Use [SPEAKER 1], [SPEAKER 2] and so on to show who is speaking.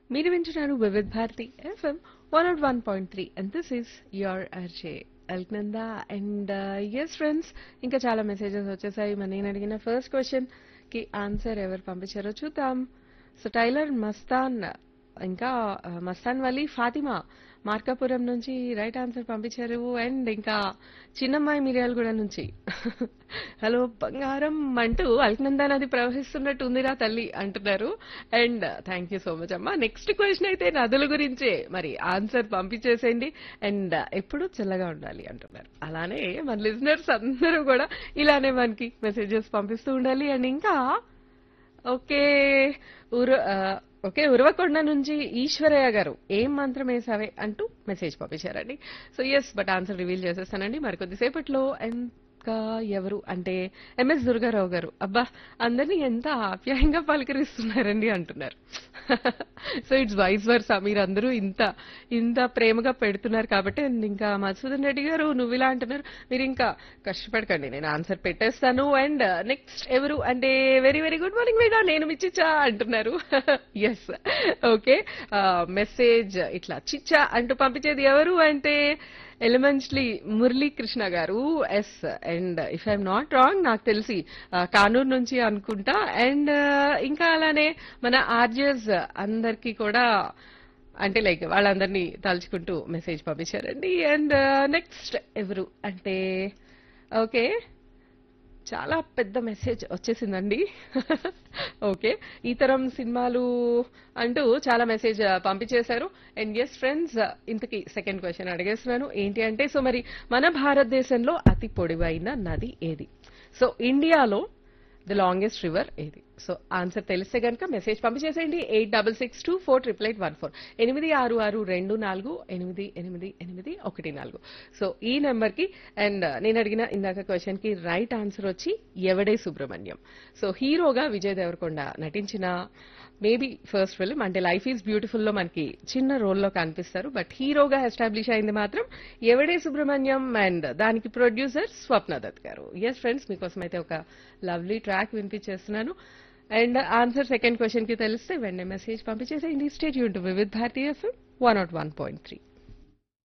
[SPEAKER 1] మీరు వింటున్నారు Vividh Bharati FM one not one point three and this is your RJ Alaknanda and yes friends ఇంకా చాలా messages వచ్చేసాయి మరి నేను అడిగిన ఫస్ట్ క్వశ్చన్ కి ఆన్సర్ ఎవరు పంపించారో చూద్దాం సో టైలర్ మస్తాన్ ఇంకా ఆ, మస్తాన్ వలి ఫాతిమా మార్కాపురం నుంచి రైట్ ఆన్సర్ పంపించారు అండ్ ఇంకా చిన్నమ్మాయి మిర్యాలగూడ నుంచి హలో బంగారం అంటూ అల్కనందా నది ప్రవహిస్తున్నట్టు ఉందిరా తల్లి అంటున్నారు and thank you so much అమ్మా నెక్స్ట్ క్వశ్చన్ అయితే నదుల గురించే మరి ఆన్సర్ పంపించేసేయండి అండ్ ఎప్పుడు చల్లగా ఉండాలి అంటున్నారు అలానే మన లిజనర్స్ అందరూ కూడా ఇలానే మనకి మెసేజెస్ పంపిస్తూ ఉండాలి అండ్ ఇంకా ఓకే ఉర ఆ, ఓకే ఉరవకొండ నుంచి ఈశ్వరయ్య గారు ఏం మంత్రం వేసావే అంటూ మెసేజ్ పంపించారండి so yes but answer reveal చేసేస్తానండి మరి కొద్దిసేపట్లో ఇంకా ఎవరు అంటే ఎంఎస్ దుర్గారావు గారు అబ్బా అందరినీ ఎంత ఆప్యాయంగా పలకరిస్తున్నారండి అంటున్నారు సో ఇట్స్ వైస్ వర్సా మీరు అందరూ ఇంత ఇంత ప్రేమగా పెడుతున్నారు కాబట్టి and ఇంకా మధుసూదన్ రెడ్డి గారు నువ్వు ఇలా అంటున్నారు మీరు ఇంకా కష్టపడకండి నేను ఆన్సర్ పెట్టేస్తాను అండ్ నెక్స్ట్ ఎవరు అంటే very very good morning madam నేను మీ చిచ్చా అంటున్నారు ఎస్ ఓకే మెసేజ్ ఇట్లా చిచ్చా అంటూ పంపించేది ఎవరు అంటే ఎలిమెంట్లీ Muralikrishna garu yes and if I'm not wrong నాకు తెలిసి ఆ, కానూరు నుంచి అనుకుంటా అండ్ ఇంకా అలానే మన ఆర్జెస్ అందరికీ కూడా అంటే లైక్ వాళ్ళందరినీ తలుచుకుంటూ మెసేజ్ పంపించారండి అండ్ నెక్స్ట్ ఎవరు అంటే ఓకే చాలా పెద్ద మెసేజ్ వచ్చేసిందండి ఓకే ఈ తరం సినిమాలు అంటూ చాలా మెసేజ్ పంపించేశారు అండ్ ఎస్ ఫ్రెండ్స్ ఇంతకీ సెకండ్ క్వశ్చన్ అడిగేస్తున్నాను ఏంటి అంటే సో మరి మన భారతదేశంలో అతి పొడవైన నది ఏది సో ఇండియాలో ద లాంగెస్ట్ రివర్ ఏది సో ఆన్సర్ తెలిస్తే కనుక మెసేజ్ పంపించేసేయండి eight double six two four triple eight one four ఎనిమిది ఆరు ఆరు రెండు నాలుగు ఎనిమిది ఎనిమిది ఎనిమిది ఒకటి నాలుగు సో ఈ నెంబర్ కి అండ్ నేను అడిగిన ఇందాక క్వశ్చన్ కి రైట్ ఆన్సర్ వచ్చి ఎవడే సుబ్రహ్మణ్యం సో హీరోగా విజయ్ దేవరకొండ నటించిన మేబీ ఫస్ట్ ఫిల్మ్ అంటే లైఫ్ ఈజ్ బ్యూటిఫుల్ లో మనకి చిన్న రోల్లో కనిపిస్తారు బట్ హీరోగా ఎస్టాబ్లిష్ అయింది మాత్రం ఎవడే సుబ్రహ్మణ్యం అండ్ దానికి ప్రొడ్యూసర్ స్వప్న దత్ గారు ఎస్ ఫ్రెండ్స్ మీకోసం అయితే ఒక లవ్లీ ట్రాక్ వినిపించేస్తున్నాను అండ్ ఆన్సర్ సెకండ్ క్వశ్చన్ కి తెలిస్తే వెంటనే మెసేజ్ పంపించేసేయండి station two Vividh Bharatiya FM one not one point three